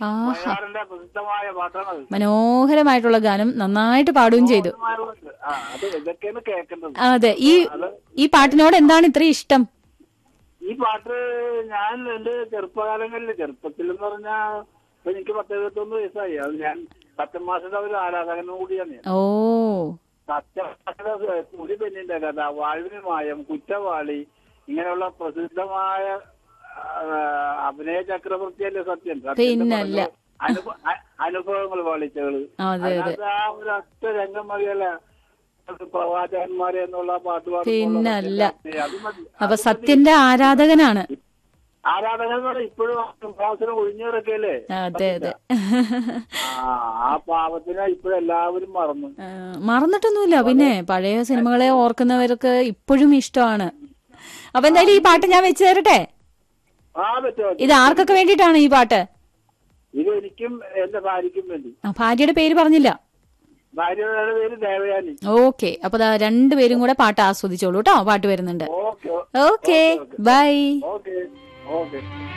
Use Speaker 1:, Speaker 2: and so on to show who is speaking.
Speaker 1: ആഹാ
Speaker 2: വയനാടിന്റെ പ്രസിദ്ധമായ പാട്ടാണത്
Speaker 1: മനോഹരമായിട്ടുള്ള ഗാനം നന്നായിട്ട് പാടുകയും ചെയ്തു
Speaker 2: ആ അത് ഇതൊക്കെയാണ് കേൾക്കേണ്ടത്
Speaker 1: അതെ ഈ ഈ പാട്ടിനോട് എന്താണ് ഇത്ര ഇഷ്ടം
Speaker 2: ഈ പാട്ട് ഞാൻ എന്റെ ചെറുപ്പകാലങ്ങളിൽ ചെറുപ്പത്തിൽ എന്ന് പറഞ്ഞാൽ ഇപ്പൊ എനിക്ക് പത്ത് എഴുപത്തൊന്ന് വയസ്സായി അത് ഞാൻ സത്യമാസയുടെ ഒരു ആരാധകനും കൂടിയാണ് ഞാൻ
Speaker 1: ഓ
Speaker 2: സത്യമാസയുടെ കുടി പെണ്ണിന്റെ കഥ വാഴ്വിന് മായം കുറ്റവാളി ഇങ്ങനെയുള്ള പ്രസിദ്ധമായ ആ, അഭിനയ ചക്രവർത്തിയല്ലേ സത്യം സത്യന്റെ
Speaker 1: പിന്നല്ല.
Speaker 2: പടങ്ങൾ, അനുഭ- അ- അനുഭവങ്ങൾ പാളിച്ചകള്
Speaker 1: അതെ അതെ
Speaker 2: അതിനകത്ത് ആ ഒരു ഒറ്റ രംഗം മതിയല്ല അത് പ്രവാചകന്മാരെ എന്നുള്ള പാട്ട് പാടുമ്പോൾ
Speaker 1: പിന്നല്ല.
Speaker 2: അത് മതി
Speaker 1: അപ്പൊ സത്യന്റെ ആരാധകനാണ്
Speaker 2: ആരാധകന്മാർ ഇപ്പോഴും സിംഹാസനം ഒഴിഞ്ഞവരൊക്കെയല്ലേ
Speaker 1: അതെ അതെ
Speaker 2: ആ ആ പാവത്തിനെ ഇപ്പോഴും എല്ലാവരും മറന്നു
Speaker 1: ആ, മറന്നിട്ടൊന്നുമില്ല പിന്നെ പഴയ സിനിമകളെ ഓർക്കുന്നവർക്ക് ഇപ്പോഴും ഇഷ്ടമാണ് അപ്പൊ എന്തായാലും ഈ പാട്ട് ഞാൻ വെച്ച് തരട്ടെ
Speaker 2: ആ പറ്റുമോ
Speaker 1: ഇത് ആർക്കൊക്കെ വേണ്ടിയിട്ടാണ് ഈ പാട്ട്
Speaker 2: ഇത് എനിക്കും എന്റെ ഭാര്യയ്ക്കും വേണ്ടി
Speaker 1: ആ, ഭാര്യയുടെ പേര് പറഞ്ഞില്ല
Speaker 2: ഭാര്യയുടെ പേര് ദേവയാനി
Speaker 1: ഓക്കെ അപ്പൊ ദാ രണ്ടുപേരും കൂടെ പാട്ട് ആസ്വദിച്ചോളൂ കേട്ടോ പാട്ട് വരുന്നുണ്ട്
Speaker 2: okay
Speaker 1: okay bye
Speaker 2: okay okay